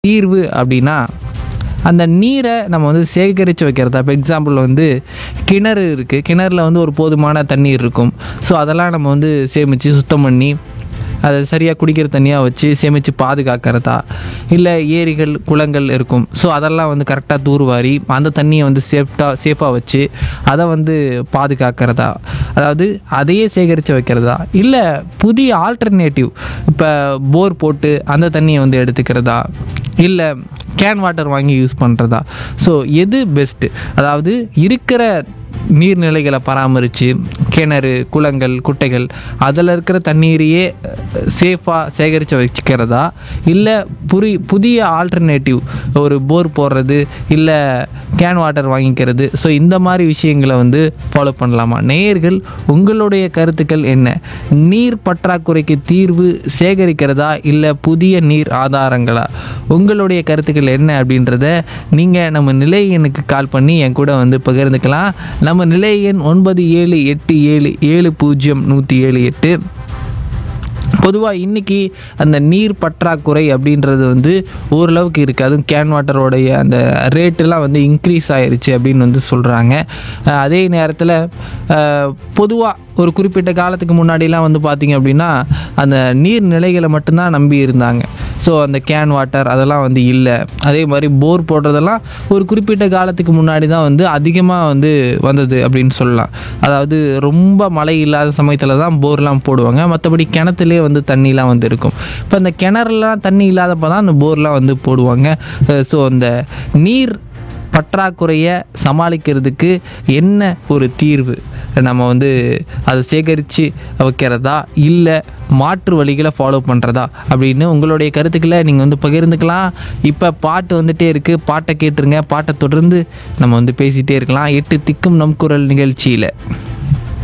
தீர்வு அப்படின்னா அந்த நீரை நம்ம வந்து சேகரித்து வைக்கிறதா இப்போ எக்ஸாம்பிள் வந்து கிணறு இருக்குது கிணறுல வந்து ஒரு போதுமான தண்ணீர் இருக்கும் ஸோ அதெல்லாம் நம்ம வந்து சேமித்து சுத்தம் பண்ணி அதை சரியாக குடிக்கிற தண்ணியாக வச்சு சேமித்து பாதுகாக்கிறதா இல்லை ஏரிகள் குளங்கள் இருக்கும் ஸோ அதெல்லாம் வந்து கரெக்டாக தூர்வாரி அந்த தண்ணியை வந்து சேஃப்டாக சேஃபாக வச்சு அதை வந்து பாதுகாக்கிறதா அதாவது அதையே சேகரித்து வைக்கிறதா இல்லை புதிய ஆல்டர்னேட்டிவ் இப்போ போர் போட்டு அந்த தண்ணியை வந்து எடுத்துக்கிறதா இல்லை கேன் வாட்டர் வாங்கி யூஸ் பண்ணுறதா ஸோ எது பெஸ்ட்டு அதாவது இருக்கிற நீர்நிலைகளை பராமரித்து கிணறு குளங்கள் குட்டைகள் அதில் இருக்கிற தண்ணீரையே சேஃபாக சேகரித்து வச்சுக்கிறதா இல்லை புரி புதிய ஆல்டர்னேட்டிவ் ஒரு போர் போடுறது இல்லை கேன் வாட்டர் வாங்கிக்கிறது ஸோ இந்த மாதிரி விஷயங்களை வந்து ஃபாலோ பண்ணலாமா நேயர்கள் உங்களுடைய கருத்துக்கள் என்ன நீர் பற்றாக்குறைக்கு தீர்வு சேகரிக்கிறதா இல்லை புதிய நீர் ஆதாரங்களா உங்களுடைய கருத்துக்கள் என்ன அப்படின்றத நீங்கள் நம்ம நிலை எண்ணுக்கு கால் பண்ணி என் கூட வந்து பகிர்ந்துக்கலாம் நம்ம நிலை எண் ஒன்பது ஏழு எட்டு ஏழு ஏழு பூஜ்ஜியம் நூற்றி ஏழு எட்டு பொதுவாக இன்றைக்கி அந்த நீர் பற்றாக்குறை அப்படின்றது வந்து ஓரளவுக்கு இருக்குது அதுவும் கேன் வாட்டரோடைய அந்த ரேட்டெல்லாம் வந்து இன்க்ரீஸ் ஆயிருச்சு அப்படின்னு வந்து சொல்கிறாங்க அதே நேரத்தில் பொதுவாக ஒரு குறிப்பிட்ட காலத்துக்கு முன்னாடிலாம் வந்து பார்த்திங்க அப்படின்னா அந்த நீர்நிலைகளை மட்டும்தான் நம்பி இருந்தாங்க ஸோ அந்த கேன் வாட்டர் அதெல்லாம் வந்து இல்லை அதே மாதிரி போர் போடுறதெல்லாம் ஒரு குறிப்பிட்ட காலத்துக்கு முன்னாடி தான் வந்து அதிகமாக வந்து வந்தது அப்படின்னு சொல்லலாம் அதாவது ரொம்ப மழை இல்லாத சமயத்தில் தான் போர்லாம் போடுவாங்க மற்றபடி கிணத்துலேயே வந்து தண்ணிலாம் வந்து இருக்கும் இப்போ அந்த கிணறுலாம் தண்ணி இல்லாதப்போ தான் அந்த போர்லாம் வந்து போடுவாங்க ஸோ அந்த நீர் பற்றாக்குறையை சமாளிக்கிறதுக்கு என்ன ஒரு தீர்வு நம்ம வந்து அதை சேகரித்து வைக்கிறதா இல்லை மாற்று வழிகளை ஃபாலோ பண்ணுறதா அப்படின்னு உங்களுடைய கருத்துக்களை நீங்கள் வந்து பகிர்ந்துக்கலாம் இப்போ பாட்டு வந்துட்டே இருக்குது பாட்டை கேட்டுருங்க பாட்டை தொடர்ந்து நம்ம வந்து பேசிகிட்டே இருக்கலாம் எட்டு திக்கும் நம் குரல் நிகழ்ச்சியில்